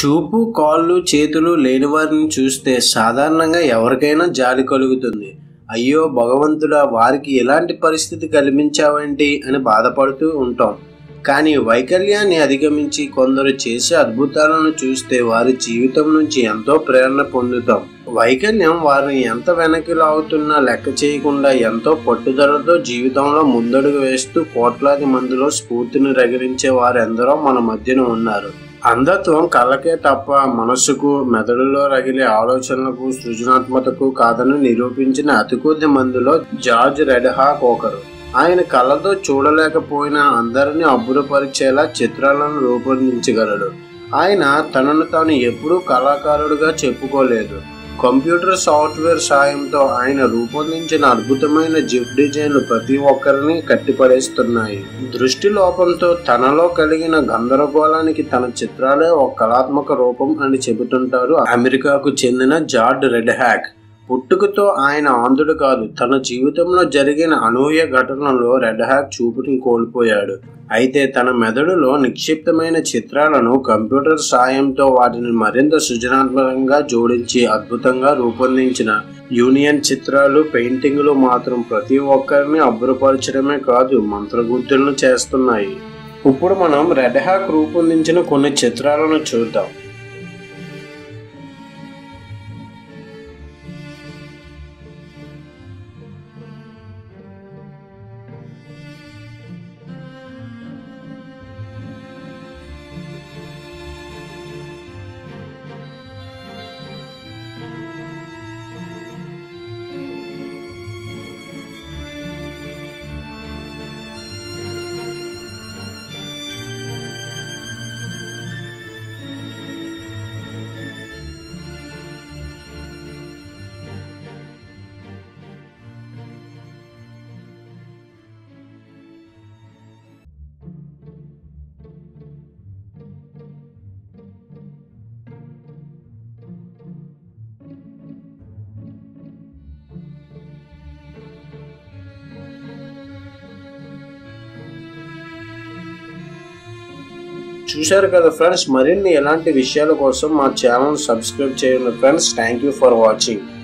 చూపు కాళ్ళు చేతులు లేని వారిని చూస్తే సాధారణంగా ఎవరికైనా జాలి కలుగుతుంది అయ్యో భగవంతుడా వారికి ఎలాంటి పరిస్థితి కల్పించావేంటి అని బాధపడుతూ ఉంటాం కానీ వైకల్యాన్ని అధిగమించి కొందరు చేసే అద్భుతాలను చూస్తే వారి జీవితం నుంచి ఎంతో ప్రేరణ పొందుతాం వైకల్యం వారిని ఎంత వెనక్కి లాగుతున్నా లెక్క చేయకుండా ఎంతో పట్టుదలతో జీవితంలో ముందడుగు వేస్తూ కోట్లాది మందిలో స్ఫూర్తిని రగిలించే వారెందరో మన మధ్యన ఉన్నారు అంధత్వం కళ్ళకే తప్ప మనస్సుకు మెదడులో రగిలే ఆలోచనలకు సృజనాత్మకతకు కాదని నిరూపించిన అతి కొద్ది మందిలో జార్జ్ రెడ్హాక్ ఒకరు ఆయన కళ్ళతో చూడలేకపోయినా అందరినీ అబ్బురపరిచేలా చిత్రాలను రూపొందించగలడు ఆయన తనను తాను ఎప్పుడూ కళాకారుడుగా చెప్పుకోలేదు కంప్యూటర్ సాఫ్ట్వేర్ సాయంతో ఆయన రూపొందించిన అద్భుతమైన జిఫ్ డిజైన్లు ప్రతి ఒక్కరిని కట్టిపడేస్తున్నాయి దృష్టి లోపంతో తనలో కలిగిన గందరగోళానికి తన చిత్రాలే ఒక కళాత్మక రూపం అని చెబుతుంటారు అమెరికాకు చెందిన జార్డ్ రెడ్ హ్యాక్ పుట్టుకతో ఆయన ఆంధ్రుడు కాదు తన జీవితంలో జరిగిన అనూహ్య ఘటనలో రెడ్ హ్యాక్ చూపుని కోల్పోయాడు అయితే తన మెదడులో నిక్షిప్తమైన చిత్రాలను కంప్యూటర్ సాయంతో వాటిని మరింత సృజనాత్మకంగా జోడించి అద్భుతంగా రూపొందించిన యూనియన్ చిత్రాలు పెయింటింగ్లు మాత్రం ప్రతి ఒక్కరిని అబ్బురపరచడమే కాదు మంత్రగుర్తులను చేస్తున్నాయి ఇప్పుడు మనం రెడ్ హ్యాక్ రూపొందించిన కొన్ని చిత్రాలను చూద్దాం చూశారు కదా ఫ్రెండ్స్ మరిన్ని ఎలాంటి విషయాల కోసం మా ఛానల్ సబ్స్క్రైబ్ చేయండి friends thank you for watching